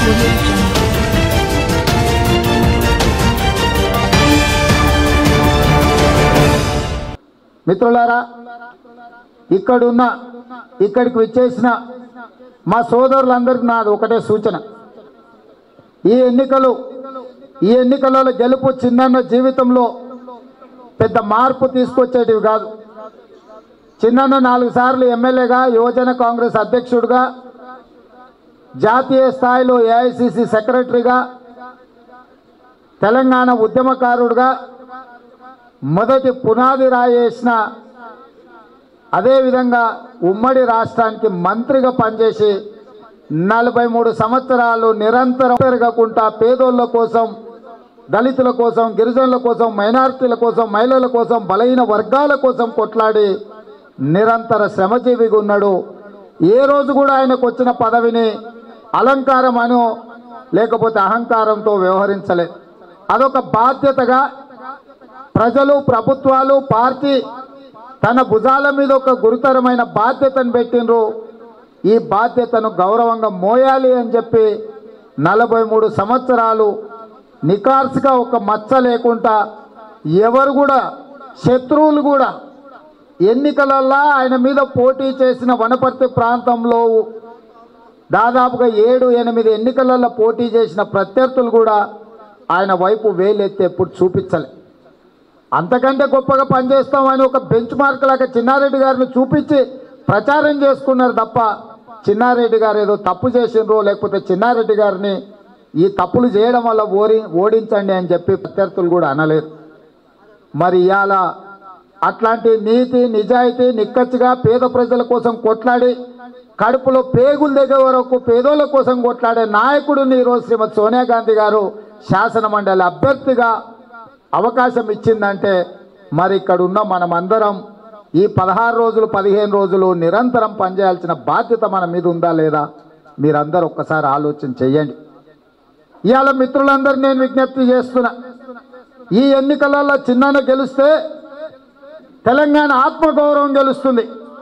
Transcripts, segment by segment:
Audio Jungle. మిత్రులారా ఇక్కడున్న ఇక్కడికి విచ్చేసిన మా సోదరులందరికీ నాది ఒకటే సూచన ఈ ఎన్నికలు ఈ ఎన్నికలలో గెలుపు చిన్న జీవితంలో పెద్ద మార్పు తీసుకొచ్చేటివి కాదు చిన్న నాలుగు సార్లు ఎమ్మెల్యేగా యువజన కాంగ్రెస్ అధ్యక్షుడిగా జాతీయ స్థాయిలో ఏఐసిసి సెక్రటరీగా తెలంగాణ ఉద్యమకారుడిగా మొదటి పునాది రాయేసిన అదేవిధంగా ఉమ్మడి రాష్ట్రానికి మంత్రిగా పనిచేసి నలభై మూడు సంవత్సరాలు నిరంతరం పెరగకుండా పేదోళ్ళ కోసం దళితుల కోసం గిరిజనుల కోసం మైనారిటీల కోసం మహిళల కోసం బలహీన వర్గాల కోసం కొట్లాడి నిరంతర శ్రమజీవిగా ఉన్నాడు ఏ రోజు కూడా ఆయనకు వచ్చిన పదవిని అలంకారం అనో లేకపోతే అహంకారంతో వ్యవహరించలేదు అదొక బాధ్యతగా ప్రజలు ప్రభుత్వాలు పార్టీ తన భుజాల మీద ఒక గురుతరమైన బాధ్యతను పెట్టినరు ఈ బాధ్యతను గౌరవంగా మోయాలి అని చెప్పి నలభై మూడు సంవత్సరాలు నికార్సుగా ఒక మచ్చ లేకుండా ఎవరు కూడా శత్రువులు కూడా ఎన్నికలల్లా ఆయన మీద పోటీ చేసిన వనపర్తి ప్రాంతంలో దాదాపుగా ఏడు ఎనిమిది ఎన్నికలలో పోటీ చేసిన ప్రత్యర్థులు కూడా ఆయన వైపు వేలెత్తి ఎప్పుడు చూపించలే అంతకంటే గొప్పగా పనిచేస్తామని ఒక బెంచ్ మార్క్ లాగా చిన్నారెడ్డి గారిని చూపించి ప్రచారం చేసుకున్నారు తప్ప చిన్నారెడ్డి గారు ఏదో తప్పు చేసిండ్రో లేకపోతే చిన్నారెడ్డి గారిని ఈ తప్పులు చేయడం వల్ల ఓరి ఓడించండి అని చెప్పి ప్రత్యర్థులు కూడా అనలేదు మరి ఇవాళ అట్లాంటి నీతి నిజాయితీ నిక్కచ్చిగా పేద ప్రజల కోసం కొట్లాడి కడుపులో పేగులు దగ్గర వరకు పేదోళ్ళ కోసం కొట్లాడే నాయకుడిని ఈరోజు శ్రీమతి సోనియా గాంధీ గారు శాసన మండలి అభ్యర్థిగా అవకాశం ఇచ్చిందంటే మరి ఇక్కడ ఉన్న మనమందరం ఈ పదహారు రోజులు పదిహేను రోజులు నిరంతరం పనిచేయాల్సిన బాధ్యత మన మీద ఉందా లేదా మీరందరూ ఒక్కసారి ఆలోచన చెయ్యండి ఇవాళ మిత్రులందరూ నేను విజ్ఞప్తి చేస్తున్నా ఈ ఎన్నికలలో చిన్న గెలిస్తే తెలంగాణ ఆత్మగౌరవం గెలుస్తుంది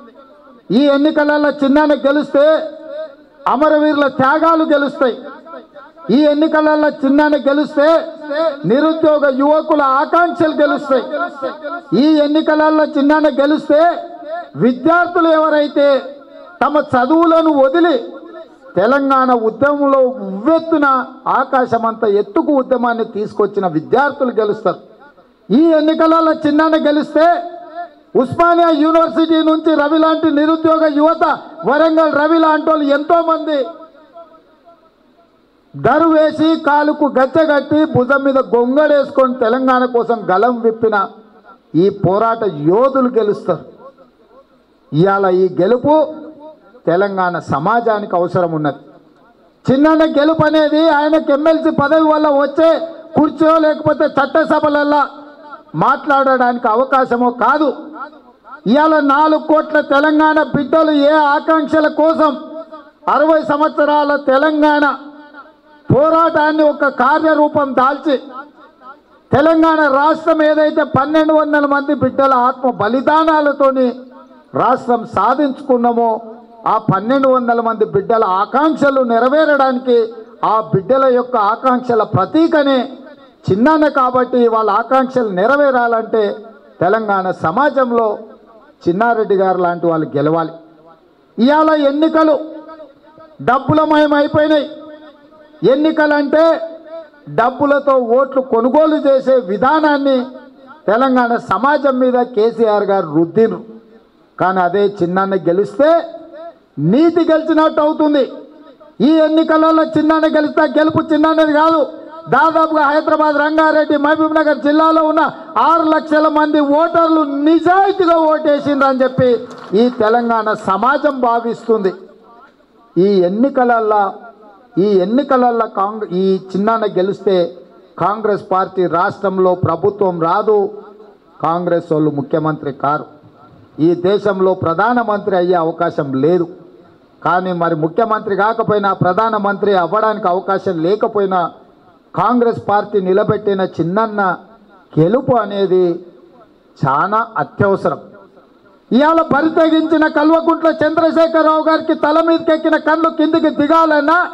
ఈ ఎన్నికలలో చిన్న గెలిస్తే అమరవీరుల త్యాగాలు గెలుస్తాయి ఈ ఎన్నికలలో చిన్న గెలిస్తే నిరుద్యోగ యువకుల ఆకాంక్షలు గెలుస్తాయి ఈ ఎన్నికలలో చిన్న గెలిస్తే విద్యార్థులు ఎవరైతే తమ చదువులను వదిలి తెలంగాణ ఉద్యమంలో ఉవ్వెత్తున ఆకాశమంత ఎత్తుకు ఉద్యమాన్ని తీసుకొచ్చిన విద్యార్థులు గెలుస్తారు ఈ ఎన్నికలలో చిన్న గెలిస్తే ఉస్మానియా యూనివర్సిటీ నుంచి రవి లాంటి నిరుద్యోగ యువత వరంగల్ రవి లాంటి వాళ్ళు ఎంతో మంది దరు వేసి కాలుకు గచ్చగట్టి భుజం మీద గొంగడేసుకొని తెలంగాణ కోసం గలం విప్పిన ఈ పోరాట యోధులు గెలుస్తారు ఇవాళ ఈ గెలుపు తెలంగాణ సమాజానికి అవసరం ఉన్నది చిన్న గెలుపు అనేది ఆయనకు ఎమ్మెల్సీ పదవి వల్ల వచ్చే కూర్చో లేకపోతే చట్టసభలల్లో మాట్లాడడానికి అవకాశమో కాదు ఇవాళ నాలుగు కోట్ల తెలంగాణ బిడ్డలు ఏ ఆకాంక్షల కోసం అరవై సంవత్సరాల తెలంగాణ పోరాటాన్ని ఒక కార్యరూపం దాల్చి తెలంగాణ రాష్ట్రం ఏదైతే పన్నెండు వందల మంది బిడ్డల ఆత్మ బలిదానాలతోని రాష్ట్రం సాధించుకున్నామో ఆ పన్నెండు వందల మంది బిడ్డల ఆకాంక్షలు నెరవేరడానికి ఆ బిడ్డల యొక్క ఆకాంక్షల ప్రతీకనే చిన్నాన్న కాబట్టి వాళ్ళ ఆకాంక్షలు నెరవేరాలంటే తెలంగాణ సమాజంలో చిన్నారెడ్డి గారు లాంటి వాళ్ళు గెలవాలి ఇవాళ ఎన్నికలు డబ్బులమయం అయిపోయినాయి ఎన్నికలంటే డబ్బులతో ఓట్లు కొనుగోలు చేసే విధానాన్ని తెలంగాణ సమాజం మీద కేసీఆర్ గారు రుద్దిను కానీ అదే చిన్నాన్న గెలిస్తే నీతి గెలిచినట్టు అవుతుంది ఈ ఎన్నికలలో చిన్నాన్న గెలిస్తే గెలుపు చిన్నది కాదు దాదాపుగా హైదరాబాద్ రంగారెడ్డి మహబూబ్ నగర్ జిల్లాలో ఉన్న ఆరు లక్షల మంది ఓటర్లు నిజాయితీగా ఓటేసిండ్రని చెప్పి ఈ తెలంగాణ సమాజం భావిస్తుంది ఈ ఎన్నికలల్లో ఈ ఎన్నికలల్లో కాంగ్రెస్ ఈ చిన్నాన్న గెలిస్తే కాంగ్రెస్ పార్టీ రాష్ట్రంలో ప్రభుత్వం రాదు కాంగ్రెస్ వాళ్ళు ముఖ్యమంత్రి కారు ఈ దేశంలో ప్రధానమంత్రి అయ్యే అవకాశం లేదు కానీ మరి ముఖ్యమంత్రి కాకపోయినా ప్రధానమంత్రి అవ్వడానికి అవకాశం లేకపోయినా కాంగ్రెస్ పార్టీ నిలబెట్టిన చిన్నన్న గెలుపు అనేది చాలా అత్యవసరం ఇవాళ బరి తెగించిన కల్వకుంట్ల చంద్రశేఖరరావు గారికి తల మీదకెక్కిన కళ్ళు కిందికి దిగాలన్నా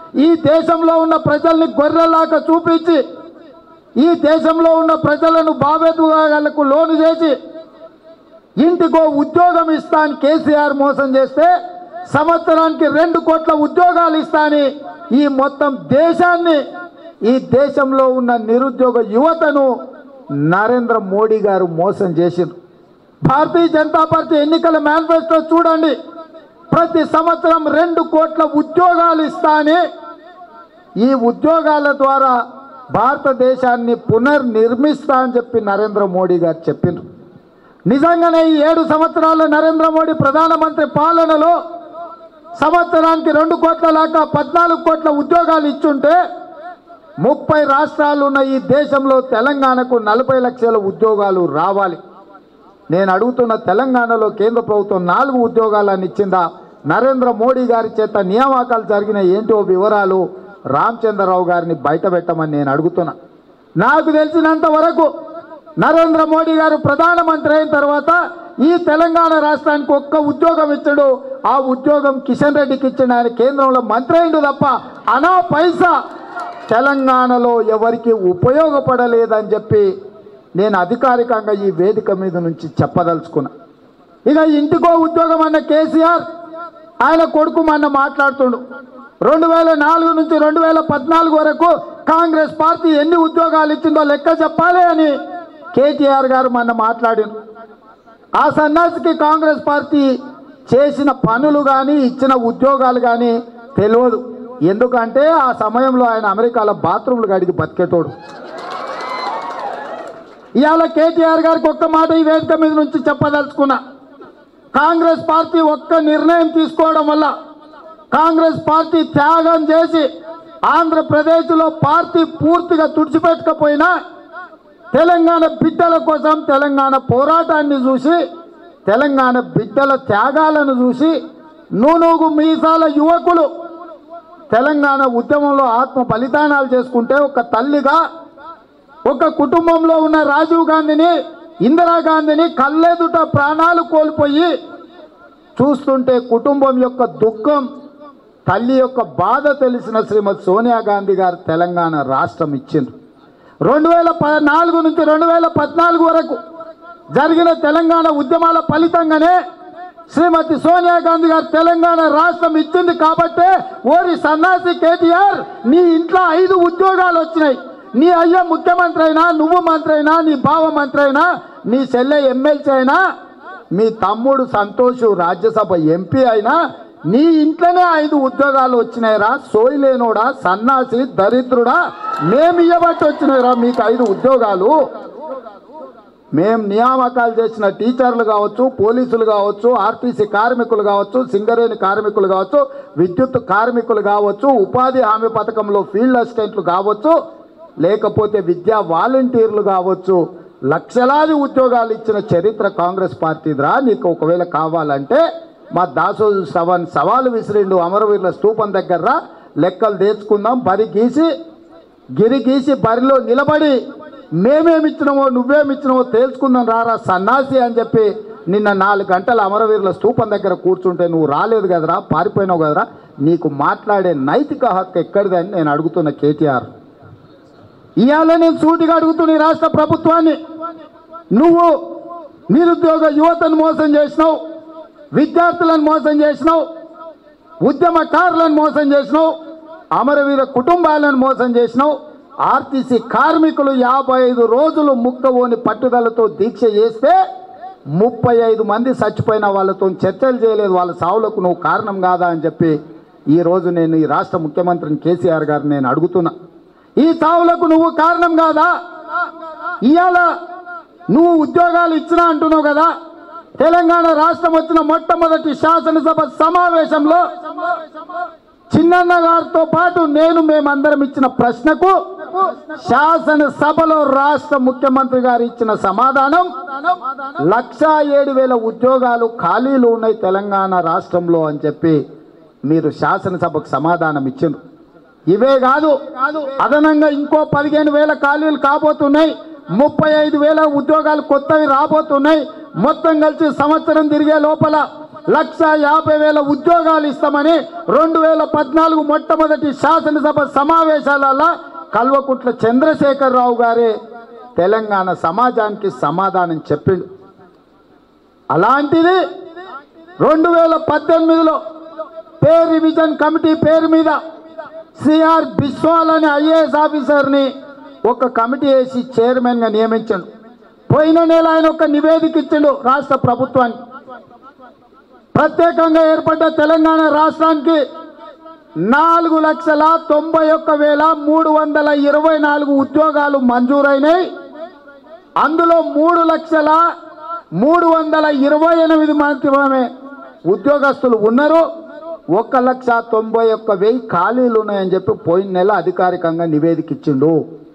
ఈ దేశంలో ఉన్న ప్రజల్ని గొర్రెలాగా చూపించి ఈ దేశంలో ఉన్న ప్రజలను బాబెతుగాలకు లోను చేసి ఇంటికో ఉద్యోగం ఇస్తా అని కేసీఆర్ మోసం చేస్తే సంవత్సరానికి రెండు కోట్ల ఉద్యోగాలు ఇస్తా అని ఈ మొత్తం దేశాన్ని ఈ దేశంలో ఉన్న నిరుద్యోగ యువతను నరేంద్ర మోడీ గారు మోసం చేసిండ్రు భారతీయ జనతా పార్టీ ఎన్నికల మేనిఫెస్టో చూడండి ప్రతి సంవత్సరం రెండు కోట్ల ఉద్యోగాలు ఇస్తా అని ఈ ఉద్యోగాల ద్వారా భారతదేశాన్ని పునర్నిర్మిస్తా అని చెప్పి నరేంద్ర మోడీ గారు చెప్పిండ్రు నిజంగానే ఈ ఏడు సంవత్సరాల నరేంద్ర మోడీ ప్రధానమంత్రి పాలనలో సంవత్సరానికి రెండు కోట్ల లాగా పద్నాలుగు కోట్ల ఉద్యోగాలు ఇచ్చుంటే ముప్పై రాష్ట్రాలు ఉన్న ఈ దేశంలో తెలంగాణకు నలభై లక్షల ఉద్యోగాలు రావాలి నేను అడుగుతున్న తెలంగాణలో కేంద్ర ప్రభుత్వం నాలుగు ఉద్యోగాలను ఇచ్చిందా నరేంద్ర మోడీ గారి చేత నియామకాలు జరిగిన ఏంటో వివరాలు రామచంద్రరావు గారిని బయట పెట్టమని నేను అడుగుతున్నా నాకు తెలిసినంత వరకు నరేంద్ర మోడీ గారు ప్రధానమంత్రి అయిన తర్వాత ఈ తెలంగాణ రాష్ట్రానికి ఒక్క ఉద్యోగం ఇచ్చాడు ఆ ఉద్యోగం కిషన్ రెడ్డికి ఇచ్చిన ఆయన కేంద్రంలో మంత్రి అయిండు తప్ప అనా పైసా తెలంగాణలో ఎవరికి ఉపయోగపడలేదని చెప్పి నేను అధికారికంగా ఈ వేదిక మీద నుంచి చెప్పదలుచుకున్నా ఇక ఇంటికో ఉద్యోగం అన్న కేసీఆర్ ఆయన కొడుకు మొన్న మాట్లాడుతుండు రెండు వేల నాలుగు నుంచి రెండు వేల పద్నాలుగు వరకు కాంగ్రెస్ పార్టీ ఎన్ని ఉద్యోగాలు ఇచ్చిందో లెక్క చెప్పాలి అని కేటీఆర్ గారు మొన్న మాట్లాడిండు ఆ సన్యాసికి కాంగ్రెస్ పార్టీ చేసిన పనులు కానీ ఇచ్చిన ఉద్యోగాలు కానీ తెలియదు ఎందుకంటే ఆ సమయంలో ఆయన అమెరికాలో బాత్రూమ్లు గడిగి బతికేటోడు ఇవాళ కేటీఆర్ గారికి ఒక్క మాట ఈ వేదిక మీద నుంచి చెప్పదలుచుకున్నా కాంగ్రెస్ పార్టీ ఒక్క నిర్ణయం తీసుకోవడం వల్ల కాంగ్రెస్ పార్టీ త్యాగం చేసి ఆంధ్రప్రదేశ్లో పార్టీ పూర్తిగా తుడిచిపెట్టకపోయినా తెలంగాణ బిడ్డల కోసం తెలంగాణ పోరాటాన్ని చూసి తెలంగాణ బిడ్డల త్యాగాలను చూసి నూనూగు మీసాల యువకులు తెలంగాణ ఉద్యమంలో ఆత్మ బలిదానాలు చేసుకుంటే ఒక తల్లిగా ఒక కుటుంబంలో ఉన్న రాజీవ్ గాంధీని ఇందిరాగాంధీని కళ్ళెదుట ప్రాణాలు కోల్పోయి చూస్తుంటే కుటుంబం యొక్క దుఃఖం తల్లి యొక్క బాధ తెలిసిన శ్రీమతి సోనియా గాంధీ గారు తెలంగాణ రాష్ట్రం ఇచ్చిండ్రు రెండు వేల పద్నాలుగు నుంచి రెండు వేల పద్నాలుగు వరకు జరిగిన తెలంగాణ ఉద్యమాల ఫలితంగానే శ్రీమతి సోనియా గాంధీ గారు తెలంగాణ రాష్ట్రం ఇచ్చింది కాబట్టే ఓరి సన్నాసి కేటీఆర్ నీ ఇంట్లో ఐదు ఉద్యోగాలు వచ్చినాయి నీ అయ్య ముఖ్యమంత్రి అయినా నువ్వు మంత్రి అయినా నీ బావ మంత్రి అయినా నీ చెల్లె ఎమ్మెల్సీ అయినా మీ తమ్ముడు సంతోష్ రాజ్యసభ ఎంపీ అయినా నీ ఇంట్లోనే ఐదు ఉద్యోగాలు వచ్చినాయిరా సోయిలేనోడా సన్నాసి దరిద్రుడా మేము ఇవ్వబట్టి వచ్చినాయిరా మీకు ఐదు ఉద్యోగాలు మేము నియామకాలు చేసిన టీచర్లు కావచ్చు పోలీసులు కావచ్చు ఆర్టీసీ కార్మికులు కావచ్చు సింగరేణి కార్మికులు కావచ్చు విద్యుత్ కార్మికులు కావచ్చు ఉపాధి హామీ పథకంలో ఫీల్డ్ అసిస్టెంట్లు కావచ్చు లేకపోతే విద్యా వాలంటీర్లు కావచ్చు లక్షలాది ఉద్యోగాలు ఇచ్చిన చరిత్ర కాంగ్రెస్ పార్టీదిరా నీకు ఒకవేళ కావాలంటే మా దాసో సవన్ సవాలు విసిరిండు అమరవీరుల స్తూపం దగ్గర లెక్కలు తెచ్చుకుందాం బరి గీసి గిరి గీసి బరిలో నిలబడి మేమేమిచ్చినామో నువ్వేమిచ్చినామో తేల్చుకుందాం రారా సన్నాసి అని చెప్పి నిన్న నాలుగు గంటల అమరవీరుల స్తూపం దగ్గర కూర్చుంటే నువ్వు రాలేదు కదరా పారిపోయినావు కదరా నీకు మాట్లాడే నైతిక హక్కు ఎక్కడిదని నేను అడుగుతున్న కేటీఆర్ ఇవాళ నేను సూటిగా అడుగుతున్న ఈ రాష్ట్ర ప్రభుత్వాన్ని నువ్వు నిరుద్యోగ యువతను మోసం చేసినావు విద్యార్థులను మోసం చేసినావు ఉద్యమకారులను మోసం చేసినావు అమరవీర కుటుంబాలను మోసం చేసినావు ఆర్టీసీ కార్మికులు యాభై ఐదు రోజులు ముక్కవోని పట్టుదలతో దీక్ష చేస్తే ముప్పై ఐదు మంది చచ్చిపోయిన వాళ్ళతో చర్చలు చేయలేదు వాళ్ళ సావులకు నువ్వు కారణం కాదా అని చెప్పి ఈరోజు నేను ఈ రాష్ట్ర ముఖ్యమంత్రిని కేసీఆర్ గారిని నేను అడుగుతున్నా ఈ సావులకు నువ్వు కారణం కాదా ఇవాళ నువ్వు ఉద్యోగాలు ఇచ్చినా అంటున్నావు కదా తెలంగాణ రాష్ట్రం వచ్చిన మొట్టమొదటి శాసనసభ సమావేశంలో చిన్నన్న గారితో పాటు నేను మేమందరం ఇచ్చిన ప్రశ్నకు శాసనసభలో రాష్ట్ర ముఖ్యమంత్రి గారు ఇచ్చిన సమాధానం లక్షా ఏడు వేల ఉద్యోగాలు ఖాళీలు ఉన్నాయి తెలంగాణ రాష్ట్రంలో అని చెప్పి మీరు శాసనసభకు సమాధానం ఇచ్చిండ్రు ఇవే కాదు అదనంగా ఇంకో పదిహేను వేల ఖాళీలు కాబోతున్నాయి ముప్పై ఐదు వేల ఉద్యోగాలు కొత్తవి రాబోతున్నాయి మొత్తం కలిసి సంవత్సరం తిరిగే లోపల లక్ష యాభై వేల ఉద్యోగాలు ఇస్తామని రెండు వేల పద్నాలుగు మొట్టమొదటి శాసనసభ సమావేశాలలో కల్వకుట్ల చంద్రశేఖరరావు గారే తెలంగాణ సమాజానికి సమాధానం చెప్పిండు అలాంటిది రెండు వేల పద్దెనిమిదిలో పే రివిజన్ కమిటీ పేరు మీద సిఆర్ బిస్వాల్ అనే ఐఏఎస్ ఆఫీసర్ని ఒక కమిటీ వేసి చైర్మన్గా నియమించాడు పోయిన నెల ఆయన ఒక నివేదిక ఇచ్చిండు రాష్ట్ర ప్రభుత్వానికి ప్రత్యేకంగా ఏర్పడ్డ తెలంగాణ రాష్ట్రానికి నాలుగు లక్షల తొంభై ఒక్క వేల మూడు వందల ఇరవై నాలుగు ఉద్యోగాలు మంజూరైనాయి అందులో మూడు లక్షల మూడు వందల ఇరవై ఎనిమిది మాత్రమే ఉద్యోగస్తులు ఉన్నారు ఒక లక్ష తొంభై ఒక్క వెయ్యి ఖాళీలు ఉన్నాయని చెప్పి పోయిన నెల అధికారికంగా నివేదిక ఇచ్చిండు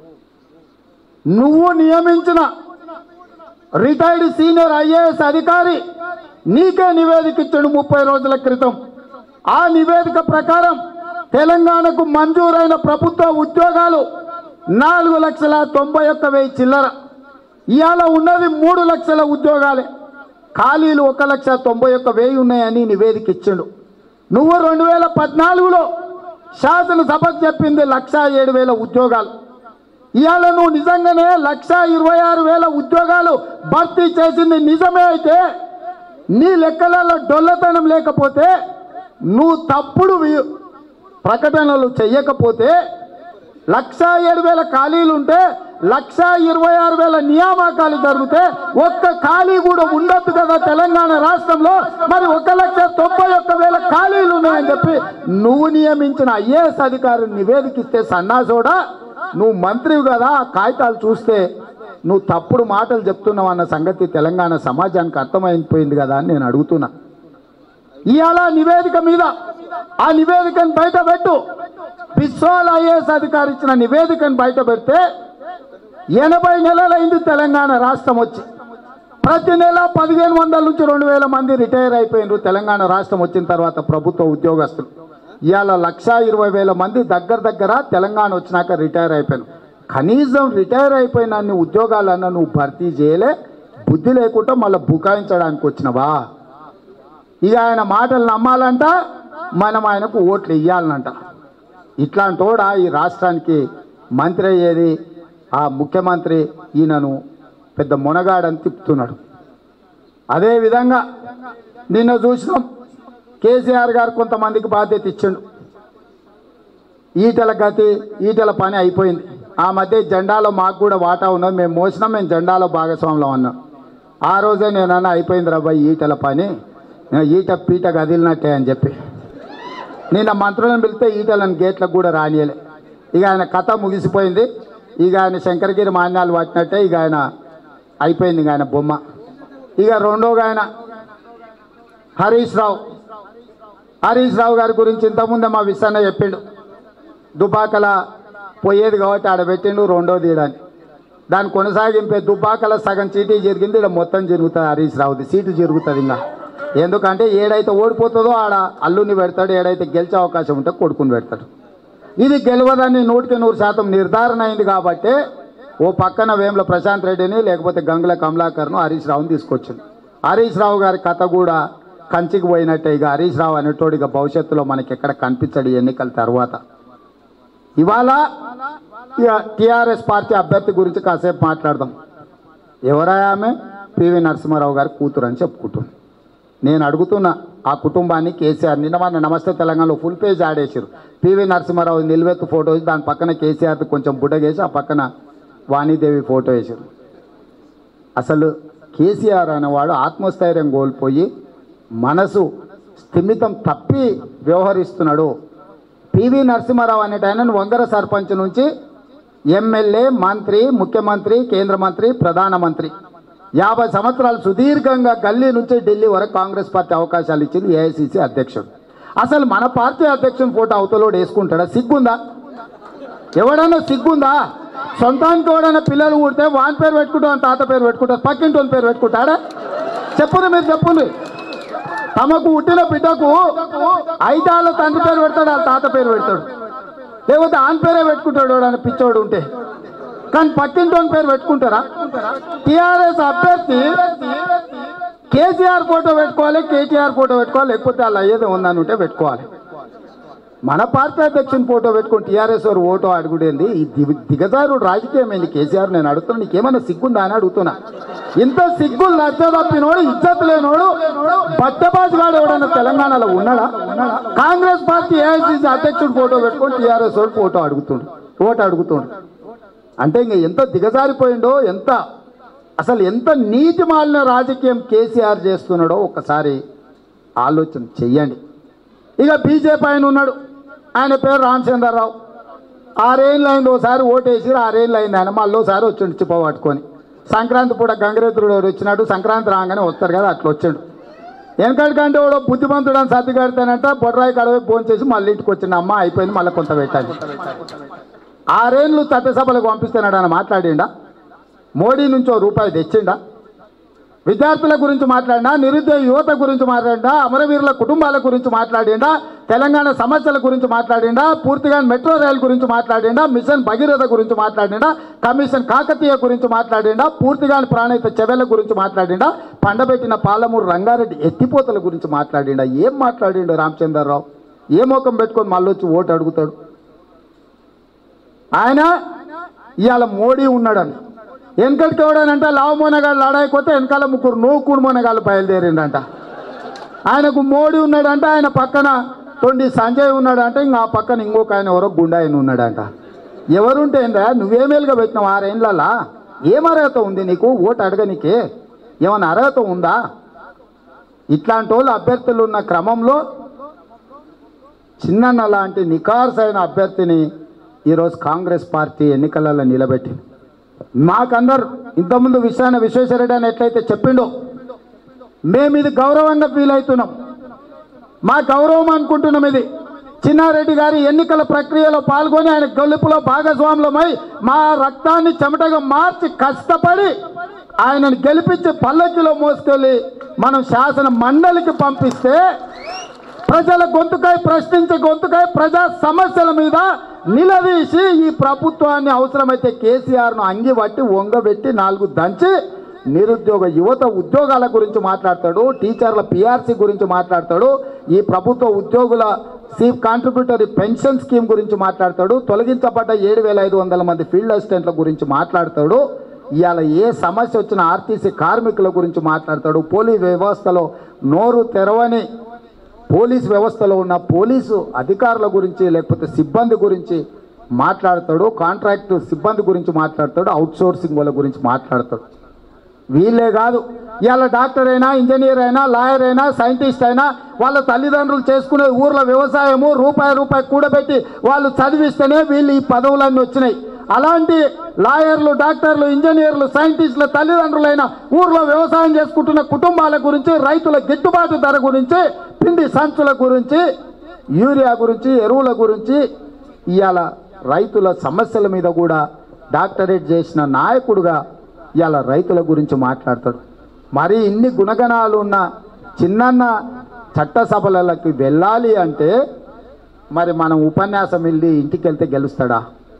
నువ్వు నియమించిన రిటైర్డ్ సీనియర్ ఐఏఎస్ అధికారి నీకే నివేదిక ఇచ్చాడు ముప్పై రోజుల క్రితం ఆ నివేదిక ప్రకారం తెలంగాణకు మంజూరైన ప్రభుత్వ ఉద్యోగాలు నాలుగు లక్షల తొంభై ఒక్క వెయ్యి చిల్లర ఇవాళ ఉన్నది మూడు లక్షల ఉద్యోగాలే ఖాళీలు ఒక లక్ష తొంభై ఒక్క వెయ్యి ఉన్నాయని నివేదిక ఇచ్చిండు నువ్వు రెండు వేల పద్నాలుగులో శాసనసభకు చెప్పింది లక్ష ఏడు వేల ఉద్యోగాలు ఇవాళ నువ్వు నిజంగానే లక్ష ఇరవై ఆరు వేల ఉద్యోగాలు భర్తీ చేసింది నిజమే అయితే నీ లెక్కలలో డొల్లతనం లేకపోతే నువ్వు తప్పుడు వి- ప్రకటనలు చెయ్యకపోతే లక్ష ఏడు వేల ఖాళీలు ఉంటే లక్ష ఇరవై ఆరు వేల నియామకాలు జరిగితే ఒక్క ఖాళీ కూడా ఉండొద్దు కదా తెలంగాణ రాష్ట్రంలో మరి ఒక లక్ష తొంభై ఒక్క వేల ఖాళీలు ఉన్నాయని చెప్పి నువ్వు నియమించిన ఐఏఎస్ అధికారి నివేదికిస్తే సన్నాసోడా నువ్వు మంత్రివి కదా ఆ కాగితాలు చూస్తే నువ్వు తప్పుడు మాటలు చెప్తున్నావు అన్న సంగతి తెలంగాణ సమాజానికి అర్థమైపోయింది కదా అని నేను అడుగుతున్నా ఇవాళ నివేదిక మీద ఆ నివేదికను బయట పెట్టు బిస్వాల్ ఐఏఎస్ అధికారి ఇచ్చిన నివేదికను బయట పెడితే ఎనభై నెలలైంది తెలంగాణ రాష్ట్రం వచ్చి ప్రతి నెల పదిహేను వందల నుంచి రెండు వేల మంది రిటైర్ అయిపోయినారు తెలంగాణ రాష్ట్రం వచ్చిన తర్వాత ప్రభుత్వ ఉద్యోగస్తులు ఇవాళ లక్ష ఇరవై వేల మంది దగ్గర దగ్గర తెలంగాణ వచ్చినాక రిటైర్ అయిపోయాను కనీసం రిటైర్ అయిపోయిన అన్ని ఉద్యోగాలన్నా నువ్వు భర్తీ చేయలే బుద్ధి లేకుండా మళ్ళీ బుకాయించడానికి వచ్చినవా ఇక ఆయన మాటలు నమ్మాలంట మనం ఆయనకు ఓట్లు ఇవ్వాలనంట ఇట్లాంటోడా ఈ రాష్ట్రానికి మంత్రి అయ్యేది ఆ ముఖ్యమంత్రి ఈయనను పెద్ద మునగాడని తిప్పుతున్నాడు అదేవిధంగా నిన్న చూసినాం కేసీఆర్ గారు కొంతమందికి బాధ్యత ఇచ్చిండు ఈటల గతి ఈటల పని అయిపోయింది ఆ మధ్య జెండాలో మాకు కూడా వాటా ఉన్నది మేము మోసినాం మేము జెండాలో భాగస్వాములం అన్నాం ఆ రోజే నేను అన్న అయిపోయింది రాబాయ్ ఈటల పని నేను ఈట పీట కదిలినట్టే అని చెప్పి నిన్న మంత్రులను పిలిస్తే ఈటలను గేట్లకు కూడా రానియలే ఇక ఆయన కథ ముగిసిపోయింది ఇక ఆయన శంకరగిరి మాన్యాలు పట్టినట్టే ఇక ఆయన అయిపోయింది ఇక ఆయన బొమ్మ ఇక రెండోగా ఆయన హరీష్ రావు హరీష్ రావు గారి గురించి ఇంతకుముందే మా విసన్న చెప్పిండు దుబాకల పోయేది కాబట్టి ఆడ పెట్టిండు రెండో తీయడానికి దాని కొనసాగింపే దుబ్బాకల సగం చీటీ జరిగింది ఇక్కడ మొత్తం జరుగుతుంది హరీష్ రావుది సీటు జరుగుతుంది ఇంకా ఎందుకంటే ఏడైతే ఓడిపోతుందో ఆడ అల్లుని పెడతాడు ఏడైతే గెలిచే అవకాశం ఉంటే కొడుకుని పెడతాడు ఇది గెలవదని నూటికి నూరు శాతం నిర్ధారణ అయింది కాబట్టి ఓ పక్కన వేముల ప్రశాంత్ రెడ్డిని లేకపోతే గంగుల కమలాకర్ను హరీష్ రావుని తీసుకొచ్చింది హరీష్ రావు గారి కథ కూడా కంచికి పోయినట్టే ఇక హరీష్ రావు అనేటోడు ఇక భవిష్యత్తులో మనకి ఎక్కడ కనిపించడు ఈ ఎన్నికల తర్వాత ఇవాళ ఇక టిఆర్ఎస్ పార్టీ అభ్యర్థి గురించి కాసేపు మాట్లాడదాం ఎవరా ఆమె పివి నరసింహారావు గారి కూతురు అని చెప్పుకుంటుంది నేను అడుగుతున్నా ఆ కుటుంబాన్ని కేసీఆర్ నిన్న మన నమస్తే తెలంగాణలో ఫుల్ పేజ్ ఆడేసారు పివి నరసింహారావు నిలువెత్తు ఫోటో వేసి దాని పక్కన కేసీఆర్ది కొంచెం బుడ్డగేసి ఆ పక్కన వాణిదేవి ఫోటో వేసారు అసలు కేసీఆర్ అనేవాడు ఆత్మస్థైర్యం కోల్పోయి మనసు స్థిమితం తప్పి వ్యవహరిస్తున్నాడు పివి నరసింహారావు అనేట ఆయనను వంగర సర్పంచ్ నుంచి ఎమ్మెల్యే మంత్రి ముఖ్యమంత్రి కేంద్ర మంత్రి ప్రధానమంత్రి యాభై సంవత్సరాలు సుదీర్ఘంగా గల్లీ నుంచి ఢిల్లీ వరకు కాంగ్రెస్ పార్టీ అవకాశాలు ఇచ్చింది ఏఐసిసి అధ్యక్షుడు అసలు మన పార్టీ అధ్యక్షుని ఫోటో అవతలోడు వేసుకుంటాడా సిగ్గుందా ఎవడన్నా సిగ్గుందా సొంతానికి ఎవడైనా పిల్లలు పుడితే వాని పేరు పెట్టుకుంటాం తాత పేరు పెట్టుకుంటారు పక్కింటి వాళ్ళ పేరు పెట్టుకుంటాడా చెప్పురు మీరు చెప్పుండ్రి తమకు పుట్టిన బిడ్డకు ఐదాళ్ళ తండ్రి పేరు పెడతాడు వాళ్ళ తాత పేరు పెడతాడు లేకపోతే ఆన్ పేరే పెట్టుకుంటాడు వాడు అని పిచ్చోడు ఉంటే కానీ పక్కింటి వాని పేరు పెట్టుకుంటారా టిఆర్ఎస్ అభ్యర్థి కేసీఆర్ ఫోటో పెట్టుకోవాలి కేటీఆర్ ఫోటో పెట్టుకోవాలి లేకపోతే అలా అయ్యేది ఉందని ఉంటే పెట్టుకోవాలి మన పార్టీ అధ్యక్షుని ఫోటో పెట్టుకుని టీఆర్ఎస్ వారు ఓటో అడుగుడేంది ఈ దిగ దిగజారుడు రాజకీయం ఏంది కేసీఆర్ నేను అడుగుతున్నా నీకేమైనా సిగ్గుందా అని అడుగుతున్నా ఇంత సిగ్గులు లచ్చ తప్పినోడు ఇజ్జత్ లేనోడు బట్టబాజుగాడు ఎవడన్నా తెలంగాణలో ఉన్నాడా కాంగ్రెస్ పార్టీ ఏఐసీసీ అధ్యక్షుడు ఫోటో పెట్టుకొని టీఆర్ఎస్ వాడు ఫోటో అడుగుతుండు ఓటు అడుగుతుండు అంటే ఇంక ఎంత దిగజారిపోయిండో ఎంత అసలు ఎంత నీతి మాలిన రాజకీయం కేసీఆర్ చేస్తున్నాడో ఒక్కసారి ఆలోచన చెయ్యండి ఇక బీజేపీ ఆయన ఉన్నాడు ఆయన పేరు రామచంద్రరావు ఆరేళ్ళు అయింది ఒకసారి ఓటేసి ఆరేళ్ళు అయింది ఆయన మళ్ళీ ఒకసారి వచ్చిండు చిప్ప పట్టుకొని సంక్రాంతి పూట గంగరేతుడు వచ్చినాడు సంక్రాంతి రాగానే వస్తారు కదా అట్లా వచ్చాడు వెనకడికంటే వాడు బుద్ధిమంతుడు అని సర్ది కడతానంట బొడ్రాయి కడవే ఫోన్ చేసి మళ్ళీ ఇంటికి వచ్చిండు అమ్మ అయిపోయింది మళ్ళీ కొంత పెట్టాలి ఆరేళ్ళు చట్టసభలకు పంపిస్తున్నాడు అని మాట్లాడిండా మోడీ నుంచి ఓ రూపాయి తెచ్చిండా విద్యార్థుల గురించి మాట్లాడినా నిరుద్యోగ యువత గురించి మాట్లాడిండా అమరవీరుల కుటుంబాల గురించి మాట్లాడిండా తెలంగాణ సమస్యల గురించి మాట్లాడిండా పూర్తిగా మెట్రో రైల్ గురించి మాట్లాడిండా మిషన్ భగీరథ గురించి మాట్లాడిండా కమిషన్ కాకతీయ గురించి మాట్లాడిండా పూర్తిగా ప్రాణహిత చెవెల గురించి మాట్లాడిండా పండబెట్టిన పాలమూరు రంగారెడ్డి ఎత్తిపోతల గురించి మాట్లాడిండా ఏం మాట్లాడిండు రామచంద్రరావు ఏ ముఖం పెట్టుకొని మళ్ళీ వచ్చి ఓటు అడుగుతాడు ఆయన ఇవాళ మోడీ ఉన్నాడని వెనకటికి ఎవడనంటే లావు మొనగాళ్ళు ఆడాయిపోతే వెనకాల ముగ్గురు నూకుడు మొనగాళ్ళు బయలుదేరిండంట ఆయనకు మోడీ ఉన్నాడంటే ఆయన పక్కన తొండి సంజయ్ ఉన్నాడంటే ఇంకా ఆ పక్కన ఇంకొక ఆయన ఎవరో గుండా ఆయన ఉన్నాడంట ఎవరుంటే ఏందా నువ్వేమేలుగా పెట్టినావు ఆరేళ్ళలా ఏం అర్హత ఉంది నీకు ఓటు అడగనీకే ఏమైనా అర్హత ఉందా ఇట్లాంటి వాళ్ళు అభ్యర్థులు ఉన్న క్రమంలో చిన్నన్న లాంటి నికార్సైన అభ్యర్థిని ఈరోజు కాంగ్రెస్ పార్టీ ఎన్నికలలో నిలబెట్టింది మాకందరు ఇంతకుముందు విశ్వాన విశ్వేశ్వరరెడ్డి అని ఎట్లయితే చెప్పిండో మేము ఇది గౌరవంగా ఫీల్ అవుతున్నాం మా గౌరవం అనుకుంటున్నాం ఇది చిన్నారెడ్డి గారి ఎన్నికల ప్రక్రియలో పాల్గొని ఆయన గెలుపులో భాగస్వాములమై మా రక్తాన్ని చెమటగా మార్చి కష్టపడి ఆయనను గెలిపించి పల్లకిలో మోసుకెళ్ళి మనం శాసన మండలికి పంపిస్తే ప్రజల గొంతుకై ప్రశ్నించే గొంతుకై ప్రజా సమస్యల మీద నిలదీసి ఈ ప్రభుత్వాన్ని అవసరమైతే కేసీఆర్ను అంగిబట్టి వంగబెట్టి నాలుగు దంచి నిరుద్యోగ యువత ఉద్యోగాల గురించి మాట్లాడతాడు టీచర్ల పిఆర్సీ గురించి మాట్లాడతాడు ఈ ప్రభుత్వ ఉద్యోగుల సీఫ్ కాంట్రిబ్యూటరీ పెన్షన్ స్కీమ్ గురించి మాట్లాడతాడు తొలగించబడ్డ ఏడు వేల ఐదు వందల మంది ఫీల్డ్ అసిస్టెంట్ల గురించి మాట్లాడతాడు ఇవాళ ఏ సమస్య వచ్చిన ఆర్టీసీ కార్మికుల గురించి మాట్లాడతాడు పోలీస్ వ్యవస్థలో నోరు తెరవని పోలీస్ వ్యవస్థలో ఉన్న పోలీసు అధికారుల గురించి లేకపోతే సిబ్బంది గురించి మాట్లాడతాడు కాంట్రాక్ట్ సిబ్బంది గురించి మాట్లాడతాడు అవుట్ సోర్సింగ్ వాళ్ళ గురించి మాట్లాడతాడు వీళ్ళే కాదు ఇవాళ డాక్టర్ అయినా ఇంజనీర్ అయినా లాయర్ అయినా సైంటిస్ట్ అయినా వాళ్ళ తల్లిదండ్రులు చేసుకునే ఊర్లో వ్యవసాయము రూపాయి రూపాయి కూడబెట్టి వాళ్ళు చదివిస్తేనే వీళ్ళు ఈ పదవులన్నీ వచ్చినాయి అలాంటి లాయర్లు డాక్టర్లు ఇంజనీర్లు సైంటిస్టుల తల్లిదండ్రులైన ఊర్లో వ్యవసాయం చేసుకుంటున్న కుటుంబాల గురించి రైతుల గిట్టుబాటు ధర గురించి పిండి సంచుల గురించి యూరియా గురించి ఎరువుల గురించి ఇవాళ రైతుల సమస్యల మీద కూడా డాక్టరేట్ చేసిన నాయకుడుగా ఇవాళ రైతుల గురించి మాట్లాడతాడు మరి ఇన్ని గుణగణాలు ఉన్న చిన్నన్న చట్టసభలకి వెళ్ళాలి అంటే మరి మనం ఉపన్యాసం వెళ్ళి ఇంటికి వెళ్తే గెలుస్తాడా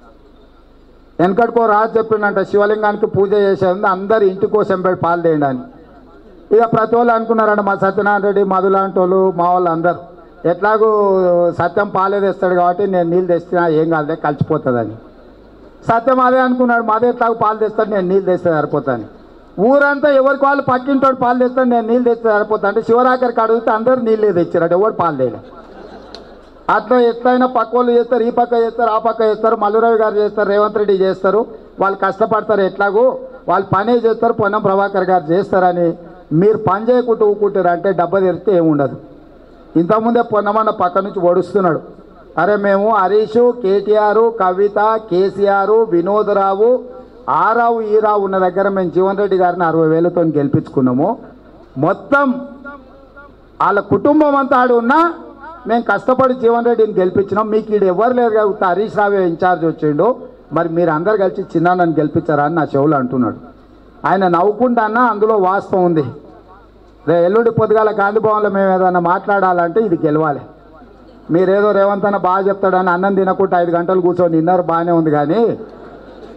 వెనకటికో రాజు చెప్పిండంట శివలింగానికి పూజ చేసేది అందరు ఇంటి కోసం పెట్టి పాలు తేయండి అని ఇక ప్రతి వాళ్ళు అనుకున్నారంట మా సత్యనారాయణ రెడ్డి మధు లాంటి వాళ్ళు మా వాళ్ళు అందరు ఎట్లాగూ సత్యం పాలే తెస్తాడు కాబట్టి నేను నీళ్ళు తెచ్చినా ఏం కాదులే కలిసిపోతుందని సత్యం అదే అనుకున్నాడు మాదే ఎట్లాగో పాలు తెస్తాడు నేను నీళ్ళు తెస్తే సరిపోతాను ఊరంతా ఎవరికి వాళ్ళు పక్కింటోడు పాలు తెస్తాడు నేను నీళ్ళు తెస్తే సరిపోతా అంటే శివరాకరికి అడిగితే అందరు నీళ్ళే తెచ్చారట ఎవరు పాలు తేయలేదు అట్లా ఎట్లయినా పక్క వాళ్ళు చేస్తారు ఈ పక్క చేస్తారు ఆ పక్క చేస్తారు మల్లురావు గారు చేస్తారు రేవంత్ రెడ్డి చేస్తారు వాళ్ళు కష్టపడతారు ఎట్లాగో వాళ్ళు పనే చేస్తారు పొన్నం ప్రభాకర్ గారు చేస్తారని మీరు పని చేయకుంటూ ఊకుంటారు అంటే డబ్బా తెరిస్తే ఏముండదు ఇంతకుముందే పొన్నమన్న పక్క నుంచి ఒడుస్తున్నాడు అరే మేము హరీష్ కేటీఆర్ కవిత కేసీఆర్ వినోదరావు ఆరావు ఈరావు ఉన్న దగ్గర మేము జీవన్ రెడ్డి గారిని అరవై వేలతో గెలిపించుకున్నాము మొత్తం వాళ్ళ కుటుంబం అంతా ఆడు ఉన్నా మేము కష్టపడి జీవన్ రెడ్డిని గెలిపించినాం మీకు ఈడు ఎవరు లేరు కాబట్టి హరీష్ రావే ఇన్ఛార్జ్ వచ్చిండు మరి మీరు అందరు కలిసి చిన్న నన్ను గెలిపించారా అని నా చెవులు అంటున్నాడు ఆయన నవ్వుకుంటా అన్న అందులో వాస్తవం ఉంది రే ఎల్లుండి పొద్దుగాల గాంధీ భవన్లో మేము ఏదైనా మాట్లాడాలంటే ఇది గెలవాలి మీరేదో రేవంత్ అన్న బాగా చెప్తాడని అన్నం తినకుండా ఐదు గంటలు కూర్చొని నిన్నారు బాగానే ఉంది కానీ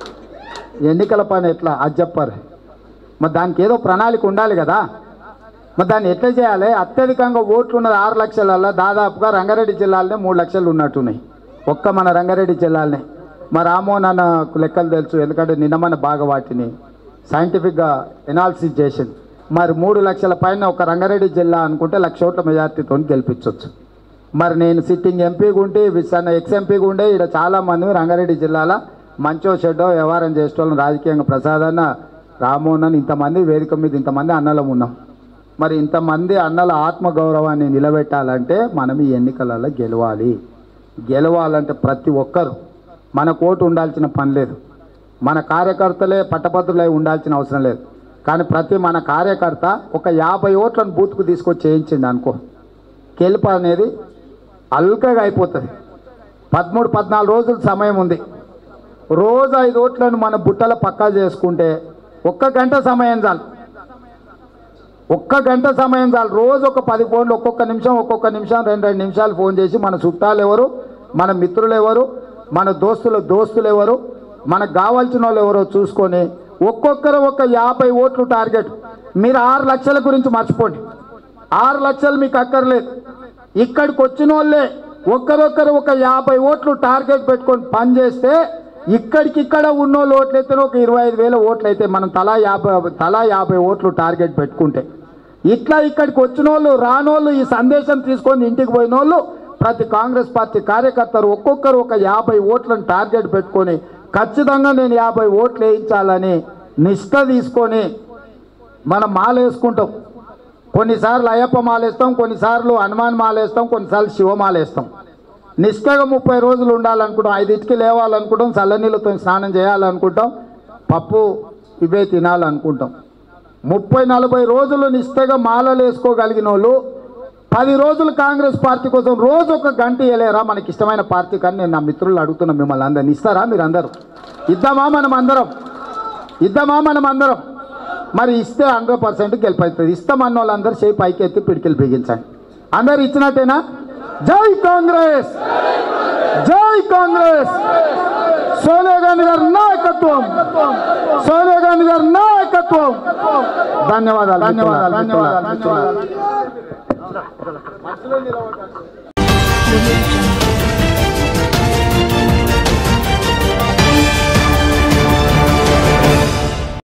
ఎన్నికల పని ఎట్లా అది చెప్పారు మరి దానికి ఏదో ప్రణాళిక ఉండాలి కదా మరి దాన్ని ఎట్లా చేయాలి అత్యధికంగా ఓట్లు ఉన్నది ఆరు లక్షలలో దాదాపుగా రంగారెడ్డి జిల్లాలోనే మూడు లక్షలు ఉన్నట్టున్నాయి ఒక్క మన రంగారెడ్డి జిల్లాలోనే మరి రామ్మోహన్ అన్న లెక్కలు తెలుసు ఎందుకంటే నిన్న మన బాగా వాటిని సైంటిఫిక్గా ఎనాలిసిస్ చేసింది మరి మూడు లక్షల పైన ఒక రంగారెడ్డి జిల్లా అనుకుంటే లక్ష ఓట్ల మెజార్టీతో గెలిపించవచ్చు మరి నేను సిట్టింగ్ ఎంపీగా ఉంటే విసన్న ఎక్స్ ఎంపీగా ఉండే ఇక్కడ చాలామంది రంగారెడ్డి జిల్లాలో మంచో చెడ్డో వ్యవహారం చేసేటోళ్ళం రాజకీయంగా ప్రసాదన్న రామ్మోహన్ అని ఇంతమంది వేదిక మీద ఇంతమంది అన్నలం ఉన్నాం మరి ఇంతమంది అన్నల ఆత్మగౌరవాన్ని నిలబెట్టాలంటే మనం ఈ ఎన్నికలలో గెలవాలి గెలవాలంటే ప్రతి ఒక్కరు మన కోటు ఉండాల్సిన పని లేదు మన కార్యకర్తలే పట్టభద్రులై ఉండాల్సిన అవసరం లేదు కానీ ప్రతి మన కార్యకర్త ఒక యాభై ఓట్లను బూత్కు తీసుకొచ్చి చేయించింది అనుకో గెలుపు అనేది అల్కగా అయిపోతుంది పదమూడు పద్నాలుగు రోజులు సమయం ఉంది రోజు ఐదు ఓట్లను మన బుట్టల పక్కా చేసుకుంటే ఒక్క గంట సమయం చాలు ఒక్క గంట సమయం చాలు రోజు ఒక పది ఫోన్లు ఒక్కొక్క నిమిషం ఒక్కొక్క నిమిషం రెండు రెండు నిమిషాలు ఫోన్ చేసి మన చుట్టాలు ఎవరు మన మిత్రులు ఎవరు మన దోస్తుల దోస్తులు ఎవరు మనకు కావాల్సిన వాళ్ళు ఎవరో చూసుకొని ఒక్కొక్కరు ఒక యాభై ఓట్లు టార్గెట్ మీరు ఆరు లక్షల గురించి మర్చిపోండి ఆరు లక్షలు మీకు అక్కర్లేదు ఇక్కడికి వచ్చిన వాళ్ళే ఒక్కరొక్కరు ఒక యాభై ఓట్లు టార్గెట్ పెట్టుకొని పని చేస్తే ఇక్కడికిక్కడ ఉన్న వాళ్ళు ఓట్లు అయితే ఒక ఇరవై ఐదు వేల ఓట్లు అయితే మనం తలా యాభై తలా యాభై ఓట్లు టార్గెట్ పెట్టుకుంటే ఇట్లా ఇక్కడికి వచ్చిన వాళ్ళు రానోళ్ళు ఈ సందేశం తీసుకొని ఇంటికి పోయిన వాళ్ళు ప్రతి కాంగ్రెస్ పార్టీ కార్యకర్తలు ఒక్కొక్కరు ఒక యాభై ఓట్లను టార్గెట్ పెట్టుకొని ఖచ్చితంగా నేను యాభై ఓట్లు వేయించాలని నిష్ట తీసుకొని మనం మాల వేసుకుంటాం కొన్నిసార్లు అయ్యప్ప మాలేస్తాం కొన్నిసార్లు హనుమాన్ మాలేస్తాం కొన్నిసార్లు శివమాల వేస్తాం నిష్ఠగా ముప్పై రోజులు ఉండాలనుకుంటాం ఐదింటికి లేవాలనుకుంటాం చల్లనీళ్ళతో స్నానం చేయాలనుకుంటాం పప్పు ఇవే తినాలనుకుంటాం ముప్పై నలభై రోజులు నిష్ఠగా మాలలు వేసుకోగలిగిన వాళ్ళు పది రోజులు కాంగ్రెస్ పార్టీ కోసం రోజు ఒక గంట ఇవ్వలేరా మనకి ఇష్టమైన పార్టీ కానీ నేను నా మిత్రులు అడుగుతున్నా మిమ్మల్ని అందరిని ఇస్తారా మీరు అందరూ ఇద్దామా మనం అందరం ఇద్దామా మనం అందరం మరి ఇస్తే హండ్రెడ్ పర్సెంట్ గెలిపోతుంది ఇస్తామన్న వాళ్ళందరూ చేయి పైకి ఎత్తి పిడికిలు బిగించండి అందరు ఇచ్చినట్టేనా జై కాంగ్రెస్ జై కాంగ్రెస్ సోనియా గాంధీ గారి నాయకత్వం సోనియా గాంధీ గారి నాయకత్వం ధన్యవాదాలు ధన్యవాదాలు ధన్యవాదాలు